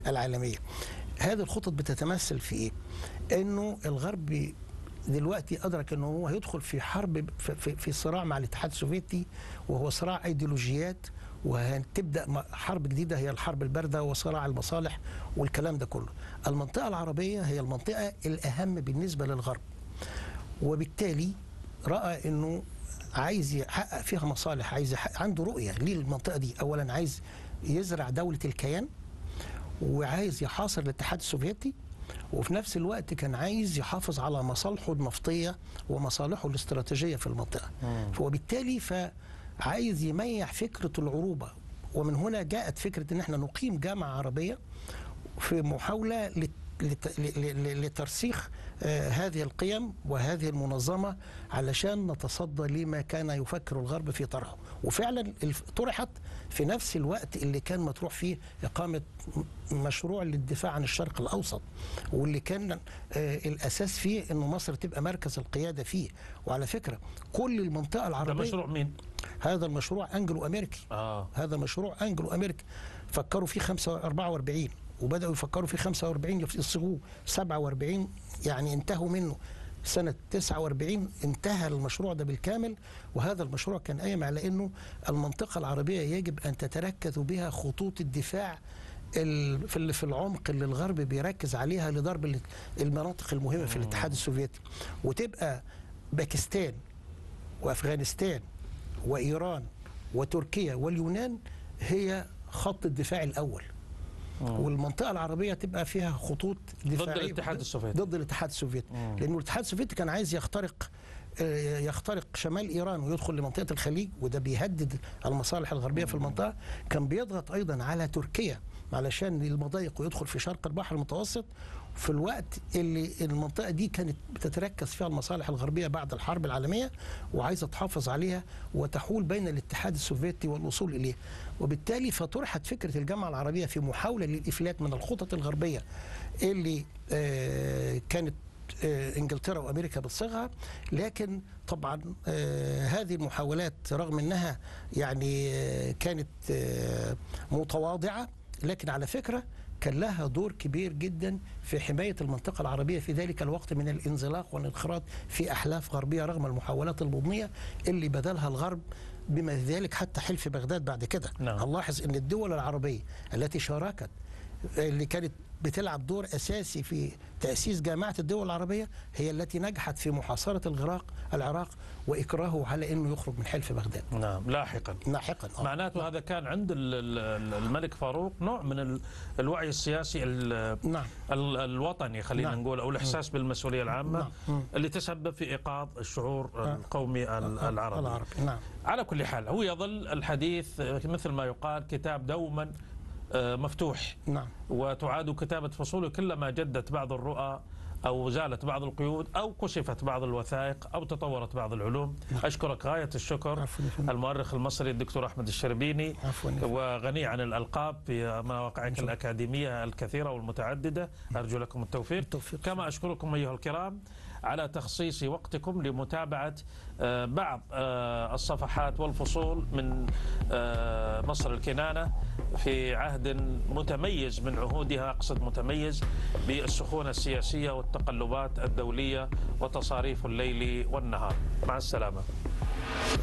العالميه هذه الخطط بتتمثل في ايه انه الغرب دلوقتي ادرك انه هو هيدخل في حرب في, في, في صراع مع الاتحاد السوفيتي وهو صراع ايديولوجيات وهتبدا حرب جديده هي الحرب البارده وصراع المصالح والكلام ده كله. المنطقه العربيه هي المنطقه الاهم بالنسبه للغرب. وبالتالي راى انه عايز يحقق فيها مصالح عايز يحقق عنده رؤيه للمنطقه دي اولا عايز يزرع دوله الكيان وعايز يحاصر الاتحاد السوفيتي وفي نفس الوقت كان عايز يحافظ على مصالحه النفطيه ومصالحه الاستراتيجيه في المنطقه وبالتالي فعايز يميح فكره العروبه ومن هنا جاءت فكره ان احنا نقيم جامعه عربيه في محاوله لترسيخ هذه القيم وهذه المنظمة علشان نتصدى لما كان يفكر الغرب في طرحه وفعلا طرحت في نفس الوقت اللي كان مطروح فيه إقامة مشروع للدفاع عن الشرق الأوسط واللي كان الأساس فيه أنه مصر تبقى مركز القيادة فيه وعلى فكرة كل المنطقة العربية ده مشروع مين؟ هذا المشروع أنجلو أمريكي آه. هذا مشروع أنجلو أمريكي فكروا فيه 44 وبداوا يفكروا في 45 يصيغوه 47 يعني انتهوا منه سنة 49 انتهى المشروع ده بالكامل وهذا المشروع كان قايم على انه المنطقة العربية يجب ان تتركز بها خطوط الدفاع في اللي في العمق اللي الغرب بيركز عليها لضرب المناطق المهمة في الاتحاد السوفيتي وتبقى باكستان وافغانستان وايران وتركيا واليونان هي خط الدفاع الاول والمنطقه العربيه تبقى فيها خطوط دفاعيه ضد الاتحاد السوفيتي ضد الاتحاد السوفيتي لانه الاتحاد السوفيتي كان عايز يخترق يخترق شمال ايران ويدخل لمنطقه الخليج وده بيهدد المصالح الغربيه في المنطقه كان بيضغط ايضا على تركيا علشان المضايق ويدخل في شرق البحر المتوسط في الوقت اللي المنطقة دي كانت بتتركز فيها المصالح الغربية بعد الحرب العالمية وعايزة تحافظ عليها وتحول بين الاتحاد السوفيتي والوصول إليه وبالتالي فطرحت فكرة الجامعة العربية في محاولة للإفلات من الخطط الغربية اللي آه كانت انجلترا وامريكا بتصيغها لكن طبعا هذه المحاولات رغم انها يعني كانت متواضعه لكن على فكره كان لها دور كبير جدا في حمايه المنطقه العربيه في ذلك الوقت من الانزلاق والانخراط في احلاف غربيه رغم المحاولات المضنيه اللي بدلها الغرب بما ذلك حتى حلف بغداد بعد كده نعم. هنلاحظ ان الدول العربيه التي شاركت اللي كانت بتلعب دور اساسي في تاسيس جامعه الدول العربيه هي التي نجحت في محاصره العراق العراق واكراهه على انه يخرج من حلف بغداد. نعم لاحقا. لاحقا آه. معناته هذا كان عند الملك فاروق نوع من الوعي السياسي نعم. الوطني خلينا نعم. نقول او الاحساس بالمسؤوليه العامه نعم. اللي تسبب في ايقاظ الشعور آه. القومي العربي. العربي نعم. على كل حال هو يظل الحديث مثل ما يقال كتاب دوما مفتوح نعم وتعاد كتابة فصوله كلما جدت بعض الرؤى أو زالت بعض القيود أو كشفت بعض الوثائق أو تطورت بعض العلوم نعم. أشكرك غاية الشكر عفو المؤرخ المصري الدكتور أحمد الشربيني عفو وغني عن الألقاب في مواقعك عفو. الأكاديمية الكثيرة والمتعددة أرجو لكم التوفيق, التوفيق. كما أشكركم أيها الكرام على تخصيص وقتكم لمتابعة بعض الصفحات والفصول من مصر الكنانة في عهد متميز من عهودها أقصد متميز بالسخونة السياسية والتقلبات الدولية وتصاريف الليل والنهار مع السلامة